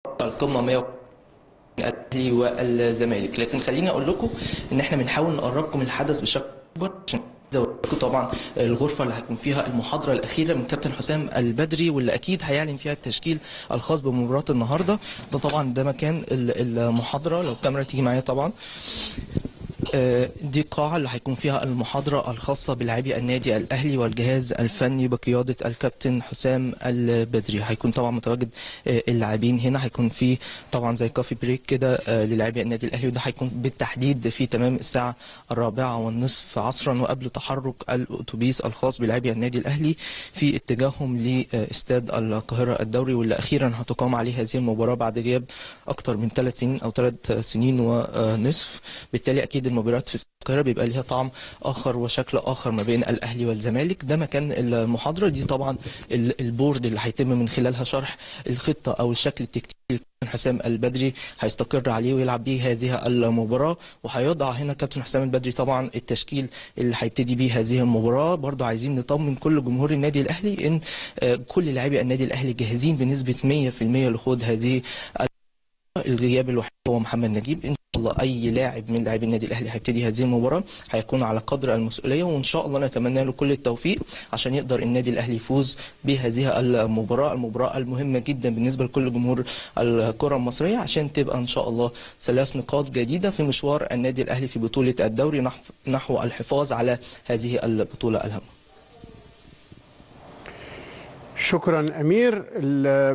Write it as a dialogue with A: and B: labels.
A: القمه 100 الاهلي والزمالك لكن خليني اقول لكم ان احنا بنحاول نقربكم الحدث بشكل اكبر عشان زودكم طبعا الغرفه اللي هيكون فيها المحاضره الاخيره من كابتن حسام البدري واللي اكيد هيعلن فيها التشكيل الخاص بمباراه النهارده ده طبعا ده مكان المحاضره لو الكاميرا تيجي معايا طبعا دي قاعة اللي هيكون فيها المحاضرة الخاصة بلاعبي النادي الأهلي والجهاز الفني بقيادة الكابتن حسام البدري هيكون طبعا متواجد اللاعبين هنا هيكون في طبعا زي كافي بريك كده للاعبي النادي الأهلي وده هيكون بالتحديد في تمام الساعة الرابعة والنصف عصرا وقبل تحرك الأتوبيس الخاص بلاعبي النادي الأهلي في اتجاههم لاستاد القاهرة الدوري واللي أخيرا هتقام عليه هذه المباراة بعد غياب أكثر من ثلاث سنين أو ثلاث سنين ونصف بالتالي أكيد المباريات في القاهره بيبقى ليها طعم اخر وشكل اخر ما بين الاهلي والزمالك ده مكان المحاضره دي طبعا البورد اللي هيتم من خلالها شرح الخطه او الشكل التكتيكي حسام البدري هيستقر عليه ويلعب بيه هذه المباراه وهيضع هنا كابتن حسام البدري طبعا التشكيل اللي هيبتدي بيه هذه المباراه برضه عايزين نطمن كل جمهور النادي الاهلي ان كل لاعبي النادي الاهلي جاهزين بنسبه 100% لخوض هذه الغياب الوحيد هو محمد نجيب ان شاء الله اي لاعب من لاعبي النادي الاهلي هيبتدي هذه المباراه هيكون على قدر المسؤوليه وان شاء الله نتمنى له كل التوفيق عشان يقدر النادي الاهلي يفوز بهذه المباراه المباراه المهمه جدا بالنسبه لكل جمهور الكره المصريه عشان تبقى ان شاء الله ثلاث نقاط جديده في مشوار النادي الاهلي في بطوله الدوري نحو الحفاظ على هذه البطوله الهامه
B: شكرا امير